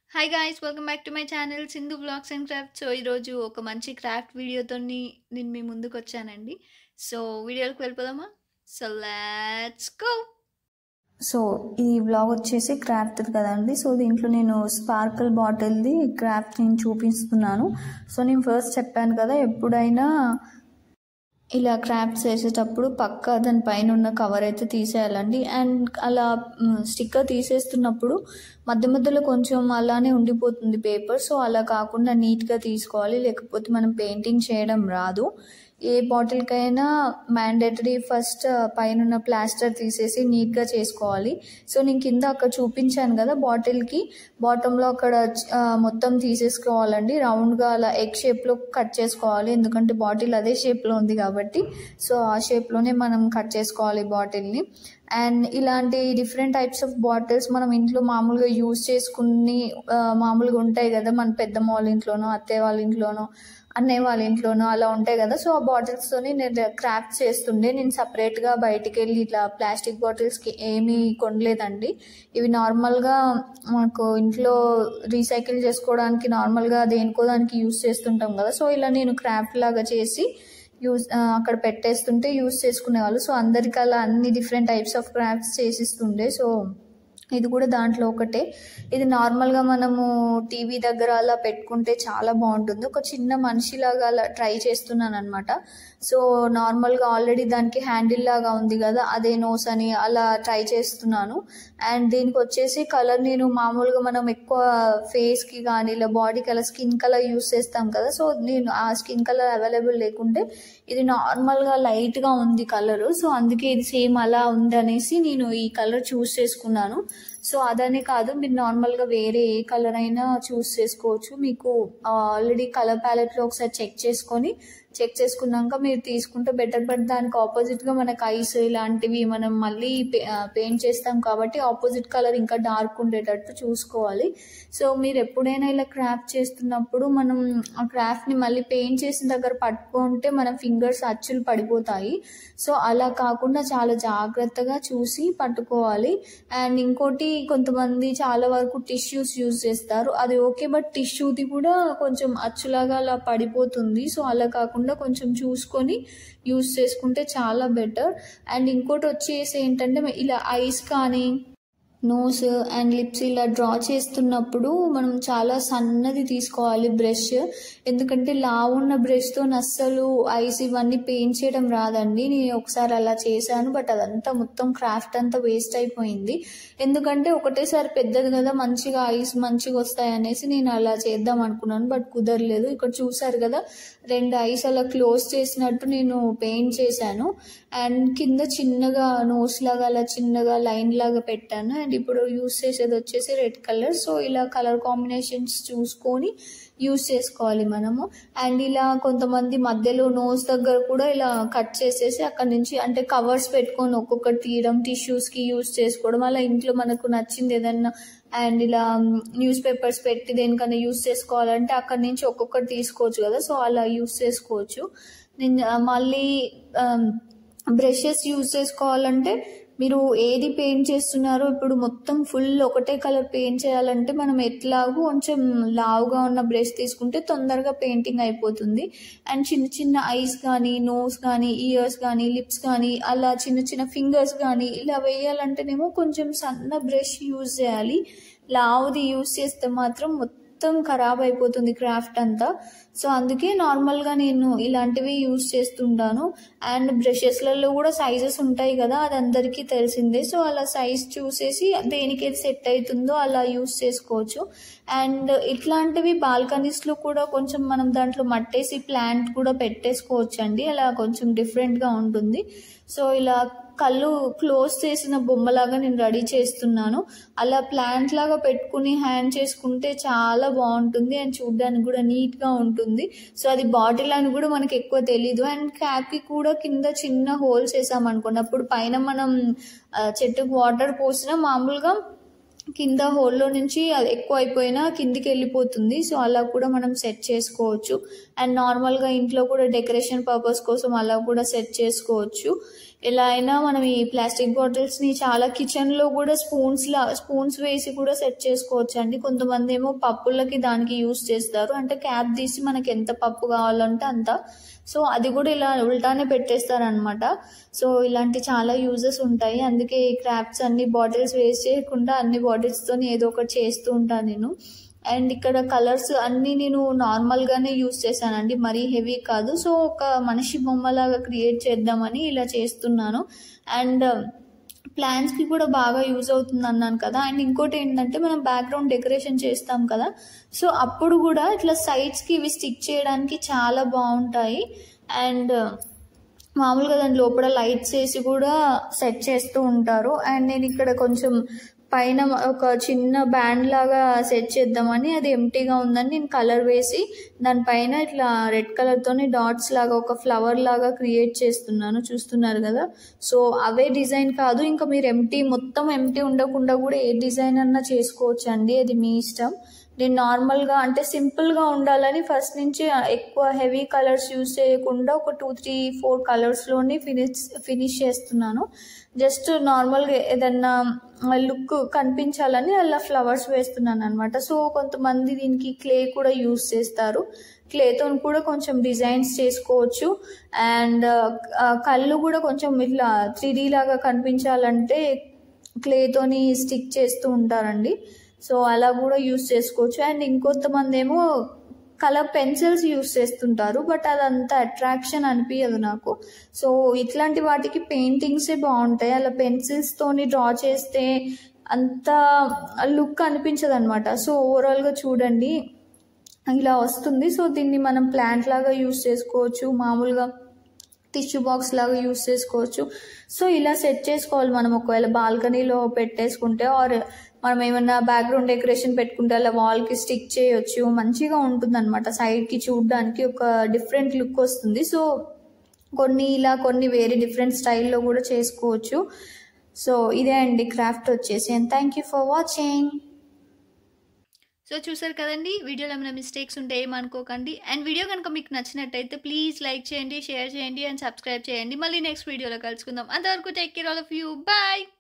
hi guys welcome back to my channel Sindhu blogs and craft so ఈరోజు ఒక మంచి craft వీడియోతో నేను మీ ముందుకు వచ్చానండి సో వీడియోకి వెళ్ళిపోదామా సో లెట్స్ గో సో ఈ వ్లాగ్ వచ్చేసి క్రాఫ్ట్ కదండి సో దీంట్లో నేను స్పార్కల్ బాటిల్ది క్రాఫ్ట్ నేను చూపిస్తున్నాను సో నేను ఫస్ట్ చెప్పాను కదా ఎప్పుడైనా ఇలా క్రాఫ్ట్స్ వేసేటప్పుడు పక్క దాని పైన ఉన్న కవర్ అయితే తీసేయాలండి అండ్ అలా స్టిక్కర్ తీసేస్తున్నప్పుడు మధ్య మధ్యలో కొంచెం అలానే ఉండిపోతుంది పేపర్ సో అలా కాకుండా నీట్గా తీసుకోవాలి లేకపోతే మనం పెయింటింగ్ చేయడం రాదు ఏ బాటిల్కైనా మ్యాండేటరీ ఫస్ట్ పైన ఉన్న ప్లాస్టర్ తీసేసి నీట్గా చేసుకోవాలి సో నేను కింద అక్కడ చూపించాను కదా బాటిల్కి బాటంలో అక్కడ ఆ, మొత్తం తీసేసుకోవాలండి రౌండ్గా అలా ఎగ్ షేప్లో కట్ చేసుకోవాలి ఎందుకంటే బాటిల్ అదే షేప్లో ఉంది కాబట్టి సో ఆ షేప్లోనే మనం కట్ చేసుకోవాలి బాటిల్ని అండ్ ఇలాంటి డిఫరెంట్ టైప్స్ ఆఫ్ బాటిల్స్ మనం ఇంట్లో మామూలుగా యూజ్ చేసుకుని ఆ, మామూలుగా ఉంటాయి కదా మన పెద్దమ్మ వాళ్ళ ఇంట్లోనో అత్తయ్య వాళ్ళ ఇంట్లోనో అన్నయ్య వాళ్ళ ఇంట్లోనో అలా ఉంటాయి కదా సో ఆ బాటిల్స్తోని నేను క్రాఫ్ట్ చేస్తుండే నేను సపరేట్గా బయటికి వెళ్ళి ఇట్లా ప్లాస్టిక్ బాటిల్స్కి ఏమీ కొనలేదండి ఇవి నార్మల్గా మాకు ఇంట్లో రీసైకిల్ చేసుకోవడానికి నార్మల్గా దేనికో దానికి యూస్ చేస్తుంటాం కదా సో ఇలా నేను క్రాఫ్ట్ లాగా చేసి యూస్ అక్కడ పెట్టేస్తుంటే యూస్ చేసుకునేవాళ్ళు సో అందరికి అలా అన్ని డిఫరెంట్ టైప్స్ ఆఫ్ క్రాఫ్ట్స్ చేసిస్తుండే సో ఇది కూడా దాంట్లో ఒకటే ఇది నార్మల్గా మనము టీవీ దగ్గర అలా పెట్టుకుంటే చాలా బాగుంటుంది ఒక చిన్న మనిషిలాగా అలా ట్రై చేస్తున్నాను అనమాట సో నార్మల్గా ఆల్రెడీ దానికి హ్యాండిల్ లాగా ఉంది కదా అదే నోస్ అని అలా ట్రై చేస్తున్నాను అండ్ దీనికి వచ్చేసి కలర్ నేను మామూలుగా మనం ఎక్కువ ఫేస్కి కానీ ఇలా body colour skin colour use చేస్తాం కదా సో నేను ఆ స్కిన్ కలర్ అవైలబుల్ లేకుంటే ఇది నార్మల్గా లైట్గా ఉంది కలర్ సో అందుకే ఇది సేమ్ అలా ఉంది అనేసి నేను ఈ కలర్ చూస్ చేసుకున్నాను సో అదనే కాదు మీరు నార్మల్గా వేరే ఏ కలర్ అయినా చూస్ చేసుకోవచ్చు మీకు ఆల్రెడీ కలర్ ప్యాలెట్లో ఒకసారి చెక్ చేసుకొని చెక్ చేసుకున్నాక మీరు తీసుకుంటే బెటర్ బట్ దానికి ఆపోజిట్గా మనకు ఐస్ ఇలాంటివి మనం మళ్ళీ పెయింట్ చేస్తాం కాబట్టి ఆపోజిట్ కలర్ ఇంకా డార్క్ ఉండేటట్టు చూసుకోవాలి సో మీరు ఎప్పుడైనా ఇలా క్రాఫ్ట్ చేస్తున్నప్పుడు మనం ఆ క్రాఫ్ట్ని మళ్ళీ పెయింట్ చేసిన దగ్గర పట్టుకుంటే మన ఫింగర్స్ అచ్చులు పడిపోతాయి సో అలా కాకుండా చాలా జాగ్రత్తగా చూసి పట్టుకోవాలి అండ్ ఇంకోటి కొంతమంది చాలా వరకు టిష్యూస్ యూజ్ చేస్తారు అది ఓకే బట్ టిష్యూది కూడా కొంచెం అచ్చులాగా అలా పడిపోతుంది సో అలా కాకుండా కొంచెం చూసుకొని యూజ్ చేసుకుంటే చాలా బెటర్ అండ్ ఇంకోటి వచ్చేసి ఏంటంటే ఇలా ఐస్ కానీ నోస్ అండ్ లిప్స్ ఇలా డ్రా చేస్తున్నప్పుడు మనం చాలా సన్నది తీసుకోవాలి బ్రష్ ఎందుకంటే లావు ఉన్న బ్రష్తో అస్సలు ఐస్ ఇవన్నీ పెయింట్ చేయడం రాదండి నేను ఒకసారి అలా చేశాను బట్ అదంతా మొత్తం క్రాఫ్ట్ అంతా వేస్ట్ అయిపోయింది ఎందుకంటే ఒకటేసారి పెద్దది కదా మంచిగా ఐస్ మంచిగా వస్తాయి అనేసి నేను అలా చేద్దాం అనుకున్నాను బట్ కుదరలేదు ఇక్కడ చూసారు కదా రెండు ఐస్ అలా క్లోజ్ చేసినట్టు నేను పెయింట్ చేశాను అండ్ కింద చిన్నగా నోస్ లాగా అలా చిన్నగా లైన్ లాగా పెట్టాను అండ్ ఇప్పుడు యూస్ చేసేది వచ్చేసి రెడ్ కలర్ సో ఇలా కలర్ కాంబినేషన్స్ చూసుకొని యూస్ చేసుకోవాలి మనము అండ్ ఇలా కొంతమంది మధ్యలో నోస్ దగ్గర కూడా ఇలా కట్ చేసేసి అక్కడ నుంచి అంటే కవర్స్ పెట్టుకొని ఒక్కొక్కటి తీయడం టిష్యూస్కి యూస్ చేసుకోవడం అలా ఇంట్లో మనకు నచ్చింది ఏదన్నా అండ్ ఇలా న్యూస్ పేపర్స్ పెట్టి దేనికన్నా యూస్ చేసుకోవాలంటే అక్కడ నుంచి ఒక్కొక్కటి తీసుకోవచ్చు కదా సో అలా యూస్ చేసుకోవచ్చు నేను మళ్ళీ బ్రషెస్ యూజ్ చేసుకోవాలంటే మీరు ఏది పెయింట్ చేస్తున్నారో ఇప్పుడు మొత్తం ఫుల్ ఒకటే కలర్ పెయింట్ చేయాలంటే మనం ఎట్లాగో కొంచెం లావుగా ఉన్న బ్రష్ తీసుకుంటే తొందరగా పెయింటింగ్ అయిపోతుంది అండ్ చిన్న చిన్న ఐస్ కానీ నోస్ కానీ ఇయర్స్ కానీ లిప్స్ కానీ అలా చిన్న చిన్న ఫింగర్స్ కానీ ఇలా వేయాలంటేనేమో కొంచెం సన్న బ్రష్ యూజ్ చేయాలి లావుది యూజ్ చేస్తే మాత్రం మొత్తం ఖరాబ్ అయిపోతుంది క్రాఫ్ట్ అంతా సో అందుకే నార్మల్గా నేను ఇలాంటివి యూస్ చేస్తుంటాను అండ్ బ్రషెస్లలో కూడా సైజెస్ ఉంటాయి కదా అది అందరికీ తెలిసిందే సో అలా సైజ్ చూసేసి దేనికి ఏది సెట్ అవుతుందో అలా యూస్ చేసుకోవచ్చు అండ్ ఇట్లాంటివి బాల్కనీస్లో కూడా కొంచెం మనం దాంట్లో మట్టేసి ప్లాంట్ కూడా పెట్టేసుకోవచ్చు అండి అలా కొంచెం డిఫరెంట్గా ఉంటుంది సో ఇలా కళ్ళు క్లోజ్ చేసిన బొమ్మలాగా నేను రెడీ చేస్తున్నాను అలా ప్లాంట్ లాగా పెట్టుకుని హ్యాండ్ చేసుకుంటే చాలా బాగుంటుంది అండ్ చూడడానికి కూడా నీట్గా ఉంటుంది సో అది బాటిల్ అని కూడా మనకి ఎక్కువ తెలీదు అండ్ క్యాప్కి కూడా కింద చిన్న హోల్స్ వేసామనుకోండి అప్పుడు పైన మనం ఆ, చెట్టుకు వాటర్ పోసినా మామూలుగా కింద హోల్లో నుంచి అది ఎక్కువ అయిపోయినా కిందికి వెళ్ళిపోతుంది సో అలా కూడా మనం సెట్ చేసుకోవచ్చు అండ్ నార్మల్గా ఇంట్లో కూడా డెకరేషన్ పర్పస్ కోసం అలా కూడా సెట్ చేసుకోవచ్చు ఎలా అయినా మనం ఈ ప్లాస్టిక్ బాటిల్స్ని చాలా కిచెన్లో కూడా స్పూన్స్లా స్పూన్స్ వేసి కూడా సెట్ చేసుకోవచ్చు అండి కొంతమంది ఏమో పప్పులకి దానికి యూస్ చేస్తారు అంటే క్యాప్ తీసి మనకి ఎంత పప్పు కావాలంటే అంత సో అది కూడా ఇలా ఉల్టానే పెట్టేస్తారనమాట సో ఇలాంటి చాలా యూజెస్ ఉంటాయి అందుకే ఈ క్రాఫ్ట్స్ అన్ని బాటిల్స్ వేస్ట్ చేయకుండా అన్ని బాటిల్స్తో ఏదో ఒకటి చేస్తూ ఉంటాను నేను అండ్ ఇక్కడ కలర్స్ అన్నీ నేను నార్మల్గానే యూస్ చేశానండి మరీ హెవీ కాదు సో ఒక మనిషి బొమ్మలాగా క్రియేట్ చేద్దామని ఇలా చేస్తున్నాను అండ్ ప్లాన్స్కి కూడా బాగా యూజ్ అవుతుంది అన్నాను కదా అండ్ ఇంకోటి ఏంటంటే మనం బ్యాక్గ్రౌండ్ డెకరేషన్ చేస్తాం కదా సో అప్పుడు కూడా ఇట్లా సైడ్స్కి ఇవి స్టిక్ చేయడానికి చాలా బాగుంటాయి అండ్ మామూలుగా దాని లోపల లైట్స్ వేసి కూడా సెట్ చేస్తూ ఉంటారు అండ్ నేను ఇక్కడ కొంచెం పైన ఒక చిన్న బ్యాండ్ లాగా సెట్ చేద్దామని అది ఎంటీగా ఉందని నేను కలర్ వేసి దానిపైన ఇట్లా రెడ్ కలర్తోని డాట్స్ లాగా ఒక ఫ్లవర్ లాగా క్రియేట్ చేస్తున్నాను చూస్తున్నారు కదా సో అవే డిజైన్ కాదు ఇంకా మీరు ఎంటీ మొత్తం ఎంటీ ఉండకుండా కూడా ఏ డిజైన్ అన్నా చేసుకోవచ్చు అండి అది మీ ఇష్టం నేను నార్మల్గా అంటే సింపుల్గా ఉండాలని ఫస్ట్ నుంచి ఎక్కువ హెవీ కలర్స్ యూజ్ చేయకుండా ఒక టూ త్రీ ఫోర్ కలర్స్లోని ఫినిష్ ఫినిష్ చేస్తున్నాను జస్ట్ నార్మల్గా ఏదన్నా లుక్ కనిపించాలని అలా ఫ్లవర్స్ వేస్తున్నాను అనమాట సో కొంతమంది దీనికి క్లే కూడా యూస్ చేస్తారు క్లేతో కూడా కొంచెం డిజైన్స్ చేసుకోవచ్చు అండ్ కళ్ళు కూడా కొంచెం ఇట్లా త్రీ లాగా కనిపించాలంటే క్లేతోని స్టిక్ చేస్తూ ఉంటారండి సో అలా కూడా యూస్ చేసుకోవచ్చు అండ్ ఇంకొంతమంది ఏమో కలర్ పెన్సిల్స్ యూస్ చేస్తుంటారు బట్ అదంతా అట్రాక్షన్ అనిపించదు నాకు సో ఇట్లాంటి వాటికి పెయింటింగ్సే బాగుంటాయి అలా పెన్సిల్స్తోని డ్రా చేస్తే అంత లుక్ అనిపించదు అనమాట సో ఓవరాల్గా చూడండి ఇలా వస్తుంది సో దీన్ని మనం ప్లాంట్ లాగా యూస్ చేసుకోవచ్చు మామూలుగా టిష్యూ బాక్స్ లాగా యూస్ చేసుకోవచ్చు సో ఇలా సెట్ చేసుకోవాలి మనం ఒకవేళ బాల్కనీలో పెట్టేసుకుంటే ఆర్ మనం ఏమన్నా బ్యాక్గ్రౌండ్ డెకరేషన్ పెట్టుకుంటే అలా వాల్కి స్టిక్ చేయొచ్చు మంచిగా ఉంటుంది అనమాట సైడ్కి చూడడానికి ఒక డిఫరెంట్ లుక్ వస్తుంది సో కొన్ని ఇలా కొన్ని వేరే డిఫరెంట్ స్టైల్లో కూడా చేసుకోవచ్చు సో ఇదే అండి క్రాఫ్ట్ వచ్చేసి and thank you for watching so చూసారు కదండి వీడియోలో ఏమైనా మిస్టేక్స్ ఉంటే ఏమనుకోకండి అండ్ వీడియో కనుక మీకు నచ్చినట్టయితే ప్లీజ్ లైక్ చేయండి షేర్ చేయండి అండ్ సబ్స్క్రైబ్ చేయండి మళ్ళీ నెక్స్ట్ వీడియోలో కలుసుకుందాం అంతవరకు take care all of you bye